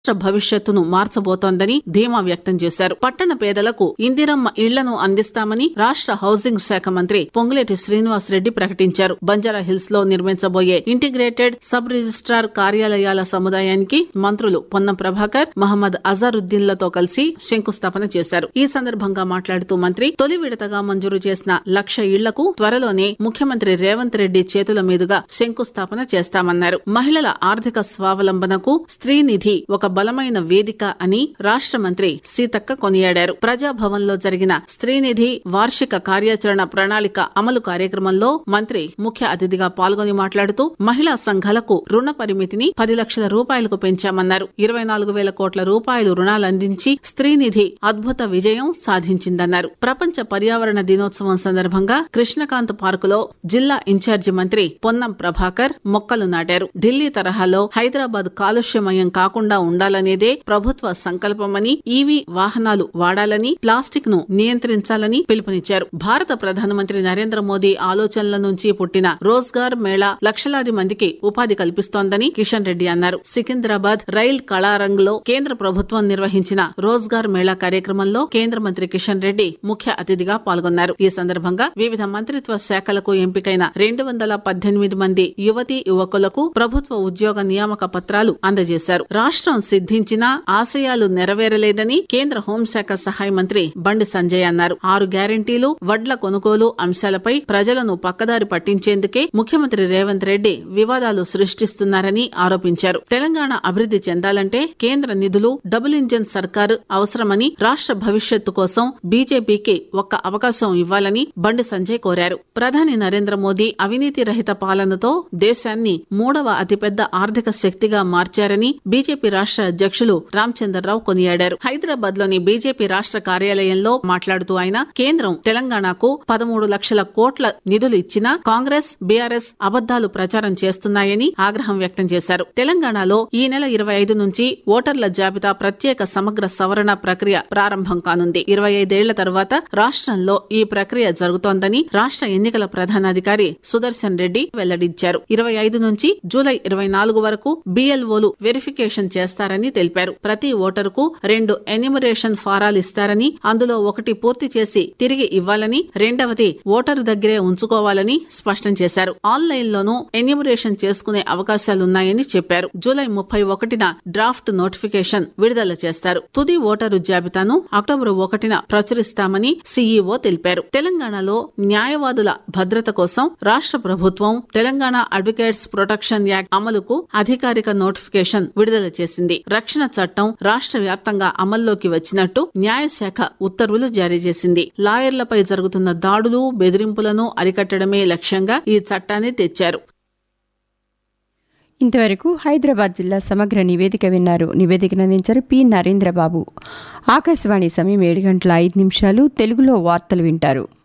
రాష్ట్ర భవిష్యత్తును మార్చబోతోందని ధీమా వ్యక్తం చేశారు పట్టణ పేదలకు ఇందిరమ్మ ఇళ్లను అందిస్తామని రాష్ట్ర హౌసింగ్ శాఖ మంత్రి పొంగులేటి శ్రీనివాస్ రెడ్డి ప్రకటించారు బంజారా హిల్స్ లో నిర్మించబోయే ఇంటిగ్రేటెడ్ సబ్ రిజిస్ట్రార్ కార్యాలయాల సముదాయానికి మంత్రులు పొన్నం ప్రభాకర్ మహమ్మద్ అజారుద్దీన్ లతో కలిసి శంకుస్థాపన చేశారు ఈ సందర్భంగా మాట్లాడుతూ మంత్రి తొలి విడతగా మంజూరు చేసిన లక్ష ఇళ్లకు త్వరలోనే ముఖ్యమంత్రి రేవంత్ రెడ్డి చేతుల మీదుగా శంకుస్థాపన చేస్తామన్నారు మహిళల ఆర్థిక స్వావలంబనకు స్త్రీ నిధి ఒక బలమైన వేదిక అని రాష్ట్ర మంత్రి సీతక్క కొనియాడారు ప్రజాభవన్ లో జరిగిన స్త్రీనిధి వార్షిక కార్యాచరణ ప్రణాళిక అమలు కార్యక్రమంలో మంత్రి ముఖ్య అతిథిగా పాల్గొని మాట్లాడుతూ మహిళా సంఘాలకు రుణ పరిమితిని పది లక్షల రూపాయలకు పెంచామన్నారు ఇరవై నాలుగు వేల కోట్ల రూపాయలు రుణాలందించి స్త్రీనిధి అద్భుత విజయం సాధించిందన్నారు ప్రపంచ పర్యావరణ దినోత్సవం సందర్భంగా కృష్ణకాంత్ పార్కులో జిల్లా ఇన్ఛార్జి మంత్రి పొన్నం ప్రభాకర్ మొక్కలు నాటారు ఢిల్లీ తరహాలో హైదరాబాద్ కాలుష్యమయం కాకుండా ఉండాలనేదే ప్రభుత్వ సంకల్పమని ఈవీ వాహనాలు వాడాలని ప్లాస్టిక్ ను నియంత్రించాలని పిలుపునిచ్చారు భారత ప్రధానమంత్రి నరేంద్ర మోదీ ఆలోచనల నుంచి పుట్టిన రోజ్గార్ మేళా లక్షలాది మందికి ఉపాధి కల్పిస్తోందని కిషన్ రెడ్డి అన్నారు సికింద్రాబాద్ రైల్ కళారంగ్ లో కేంద్ర ప్రభుత్వం నిర్వహించిన రోజ్గార్ మేళా కార్యక్రమంలో కేంద్ర మంత్రి కిషన్ రెడ్డి ముఖ్య అతిథిగా పాల్గొన్నారు ఈ సందర్భంగా వివిధ మంత్రిత్వ శాఖలకు ఎంపికైన రెండు వందల పద్దెనిమిది మంది యువతీ యువకులకు ప్రభుత్వ ఉద్యోగ నియామక పత్రాలు అందజేశారు రాష్ట్రం సిద్ధించినా ఆశయాలు నెరవేరలేదని కేంద్ర హోంశాఖ సహాయ మంత్రి బండి సంజయ్ అన్నారు ఆరు గ్యారంటీలు వడ్ల కొనుగోలు అంశాలపై ప్రజలను పక్కదారి పట్టించేందుకే ముఖ్యమంత్రి రేవంత్ రెడ్డి వివాదాలు సృష్టిస్తున్నారని ఆరోపించారు తెలంగాణ అభివృద్ది చెందాలంటే కేంద్ర నిధులు డబుల్ ఇంజన్ సర్కారు అవసరమని రాష్ట్ర భవిష్యత్తు కోసం బీజేపీకి ఒక్క అవకాశం ఇవ్వాలని బండి సంజయ్ కోరారు ప్రధాని నరేంద్ర మోదీ అవినీతి రహిత పాలనతో దేశాన్ని మూడవ అతిపెద్ద ఆర్థిక శక్తిగా మార్చారని బీజేపీ రాష్ట్ర అధ్యక్షులు రామచంద్రరావు కొనియాడారు హైదరాబాద్ లోని బీజేపీ రాష్ట్ర కార్యాలయంలో మాట్లాడుతూ ఆయన కేంద్రం తెలంగాణకు పదమూడు లక్షల కోట్ల నిధులు ఇచ్చినా కాంగ్రెస్ బీఆర్ఎస్ అబద్దాలు ప్రచారం చేస్తున్నాయని ఆగ్రహం వ్యక్తం చేశారు తెలంగాణలో ఈ నెల ఇరవై ఐదు నుంచి ఓటర్ల జాబితా ప్రత్యేక సమగ్ర సవరణ ప్రక్రియ ప్రారంభం కానుంది ఇరవై ఐదేళ్ల తర్వాత రాష్ట్రంలో ఈ ప్రక్రియ జరుగుతోందని రాష్ట్ర ఎన్నికల ప్రధానాధికారి సుదర్శన్ రెడ్డి వెల్లడించారు ఇరవై ఐదు నుంచి జూలై ఇరవై నాలుగు వరకు బీఎల్ఓలు వెరిఫికేషన్ చేస్తారని తెలిపారు ప్రతి ఓటరుకు రెండు ఎన్యూమరేషన్ ఫారాలు ఇస్తారని అందులో ఒకటి పూర్తి చేసి తిరిగి ఇవ్వాలని రెండవది ఓటరు దగ్గరే ఉంచుకోవాలని స్పష్టం చేశారు ఆన్లైన్ లోనూ ఎన్యూమరేషన్ చేసుకునే అవకాశాలున్నాయని చెప్పారు జూలై ముప్పై ఒకటిన డ్రాఫ్ట్ నోటిఫికేషన్ విడుదల చేస్తారు తుది ఓటరు జాబితాను అక్టోబర్ ఒకటిన ప్రచురిస్తామని సీఈఓ తెలిపారు తెలంగాణలో న్యాయవాదుల భద్రత కోసం రాష్ట్ర ప్రభుత్వం తెలంగాణ అడ్వకేట్స్ ప్రొటెక్షన్ యాక్ట్ అమలుకు అధికారిక నోటిఫికేషన్ విడుదల చేసింది రక్షణ చట్టం రాష్ట్ర వ్యాప్తంగా అమల్లోకి వచ్చినట్టు న్యాయశాఖ ఉత్తర్వులు జారీ చేసింది లాయర్లపై జరుగుతున్న దాడులు బెదిరింపులను అరికట్టడమే లక్ష్యంగా ఈ చట్టాన్ని తెచ్చారు ఇంతవరకు హైదరాబాద్ జిల్లా సమగ్ర నివేదిక విన్నారు నివేదికను అందించారు పి నరేంద్రబాబు ఆకాశవాణి సమయం ఏడు గంటల ఐదు నిమిషాలు తెలుగులో వార్తలు వింటారు